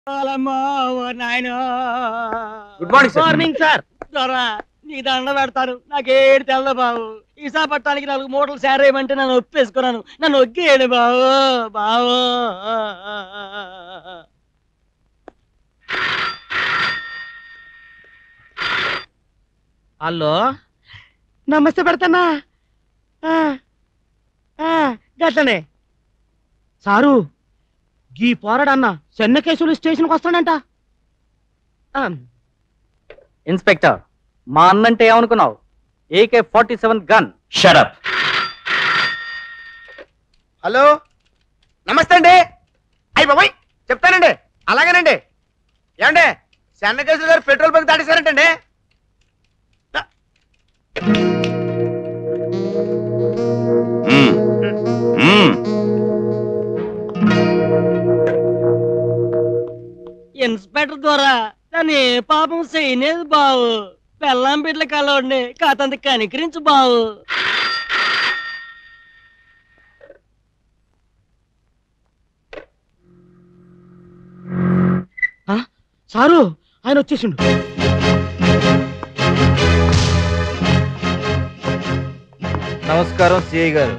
Good morning sir morning sir దొరా నీకు దండ పెడతాను నాకేడు తెల్ల బావు ఈసా పట్టానికి నాలుగు మూటలు సేరేయమంటే నన్ను ఒప్పేసుకున్నాను నన్ను ఒగ్గేడు బావు బావు హలో నమస్తే పెడతానా ఆ, ఆ, గట్లనే సారు గీ పోరాడన్న చెన్నకేశ్వర స్టేషన్కి వస్తాడంట ఆ, ఇన్స్పెక్టర్ మా అన్నంటే ఏమనుకున్నావు AK forty seven gun shut up hello నమస్తే అండి అయ్యి బాబాయ్ చెప్తానండి అలాగేనండి ఏమండి చెన్నకేశ్వర గారు పెట్రోల్ బంక్ దాటేశారంటండి ఇన్స్పెక్టర్ ద్వారా నన్ను ఏ పాపం చేయలేదు బావు పెళ్ళాం బిడ్డల కలవండి కాతంత కనికరించు బావు సారు ఆయన వచ్చేసిండు నమస్కారం సిఐ గారు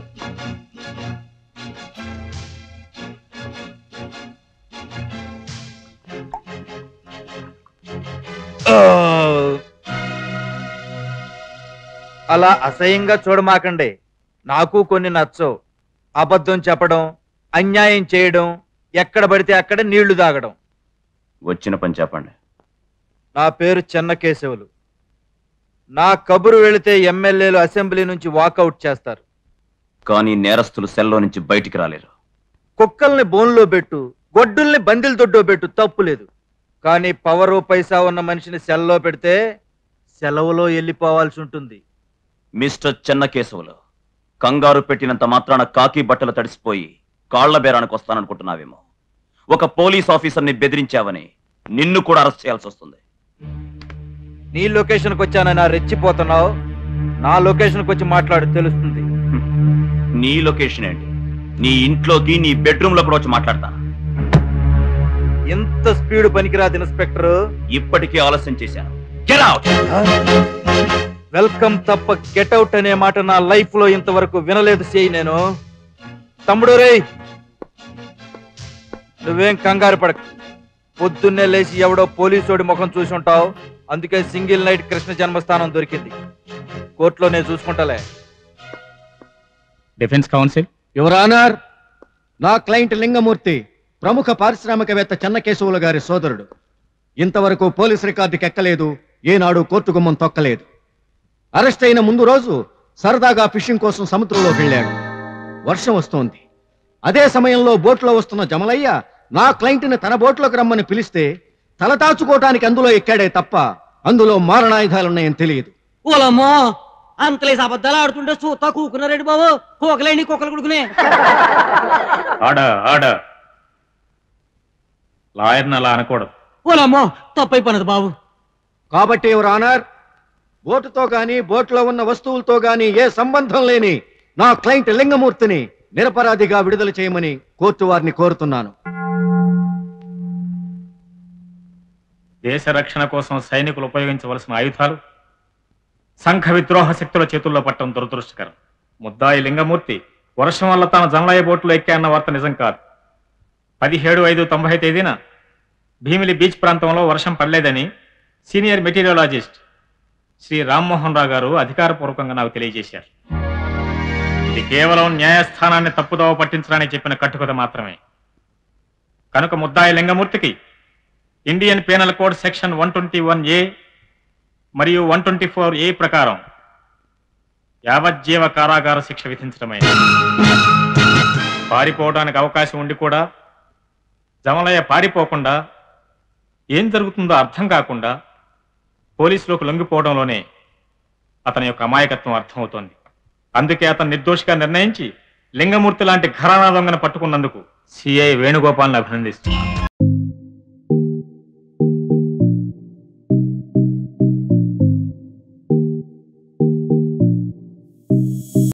అలా అసహ్యంగా చూడమాకండి నాకు కొన్ని నచ్చవు అబద్ధం చెప్పడం అన్యాయం చేయడం ఎక్కడ పడితే అక్కడ నీళ్లు తాగడం వచ్చిన పని చెప్పండి నా పేరు చెన్నకేశవులు నా కబురు వెళితే ఎమ్మెల్యేలు అసెంబ్లీ నుంచి వాకౌట్ చేస్తారు కానీ నేరస్తులు సెల్లో నుంచి బయటికి రాలేరు కుక్కల్ని బోన్లో పెట్టు గొడ్డుల్ని బందిల్ దొడ్డో పెట్టు తప్పు లేదు కానీ పవరు పైసా ఉన్న మనిషిని సెల్లో పెడితే సెలవులో వెళ్ళిపోవాల్సి ఉంటుంది మిస్టర్ చెన్నకేశవులు కంగారు పెట్టినంత మాత్రాన కాకి బట్టలు తడిసిపోయి కాళ్ల బేరానికి వస్తాననుకుంటున్నావేమో ఒక పోలీస్ ఆఫీసర్ని బెదిరించావని నిన్ను కూడా అరెస్ట్ చేయాల్సి వస్తుంది నీ లొకేషన్కి వచ్చానని నా రెచ్చిపోతున్నావు నా లొకేషన్కి వచ్చి మాట్లాడి తెలుస్తుంది నీ లొకేషన్ ఏంటి నీ ఇంట్లోకి నీ బెడ్రూమ్ లో కూడా వచ్చి మాట్లాడతాను ఎంత స్పీడ్ పనికిరాదు ఇన్స్పెక్టర్ ఇప్పటికే ఆలస్యం చేశాను Get out! వెల్కమ్ తప్ప గెట్అవుట్ అనే మాట నా లైఫ్ లో ఇంతవరకు వినలేదు చేయి నేను తమ్ముడు రేయ్ నువ్వేం కంగారు పడక పొద్దున్నే లేచి ఎవడో పోలీసోడి ముఖం చూసి ఉంటావు అందుకే సింగిల్ నైట్ కృష్ణ జన్మస్థానం దొరికింది కోర్టులో నేను చూసుకుంటాలే డిఫెన్స్ కౌన్సిల్ యువర్ ఆనర్ నా క్లయింట్ లింగమూర్తి ప్రముఖ పారిశ్రామికవేత్త చెన్నకేశవులు గారి సోదరుడు ఇంతవరకు పోలీస్ రికార్డుకి ఎక్కలేదు ఏనాడు కోర్టు గుమ్మం తొక్కలేదు అరెస్ట్ అయిన ముందు రోజు సరదాగా ఫిషింగ్ కోసం సముద్రంలోకి వెళ్ళాడు వర్షం వస్తోంది అదే సమయంలో బోట్లో వస్తున్న జమలయ్య నా క్లయింట్ని తన బోట్లోకి రమ్మని పిలిస్తే తలదాచుకోవటానికి అందులో ఎక్కాడే తప్ప అందులో మారణాయుధాలున్నాయని తెలియదు ఓలమ్మో అంతలేసి అబద్ధాలు ఆడుతుంటే చూస్తా కూకున్నారేంటి బాబు కూకలేండి కుక్కలు కుడుకునే ఆర్డర్ ఆర్డర్ లాయర్ని అలా అనకూడదు ఓలమ్మో తప్పైపోయినది బాబు కాబట్టి యువర్ ఆనర్ బోటుతో గాని బోట్లో ఉన్న వస్తువులతో గాని ఏ సంబంధం లేని నా క్లయింట్ లింగమూర్తిని నిరపరాధిగా విడుదల చేయమని కోర్టు వారిని కోరుతున్నాను దేశ రక్షణ కోసం సైనికులు ఉపయోగించవలసిన ఆయుధాలు సంఘ విద్రోహ శక్తుల చేతుల్లో పట్టడం దురదృష్టకరం ముద్దాయి లింగమూర్తి వర్షం వల్ల తాను జమలయ్య బోట్లో ఎక్కాయన్న వార్త నిజం కాదు పదిహేడు ఐదు తొంభై తేదీన భీమిలి బీచ్ ప్రాంతంలో వర్షం పడలేదని సీనియర్ మెటీరియాలజిస్ట్ శ్రీ రామ్మోహన్ రావు గారు అధికారపూర్వకంగా నాకు తెలియజేశారు ఇది కేవలం న్యాయస్థానాన్ని తప్పుదోవ పట్టించడానికి చెప్పిన కట్టుకథ మాత్రమే కనుక ముద్దాయి లింగమూర్తికి Indian penal code section one twenty one A మరియు వన్ ట్వంటీ ఫోర్ ఏ ప్రకారం యావజ్జీవ కారాగార శిక్ష విధించడమైంది పారిపోవడానికి అవకాశం ఉండి కూడా జమలయ్య పారిపోకుండా ఏం జరుగుతుందో అర్థం కాకుండా పోలీసులకు లొంగిపోవడంలోనే అతని యొక్క అమాయకత్వం అర్థమవుతోంది అందుకే అతను నిర్దోషిగా నిర్ణయించి లింగమూర్తి లాంటి ఘరానా దొంగను పట్టుకున్నందుకు సిఐ వేణుగోపాల్ని అభినందిస్తున్నాను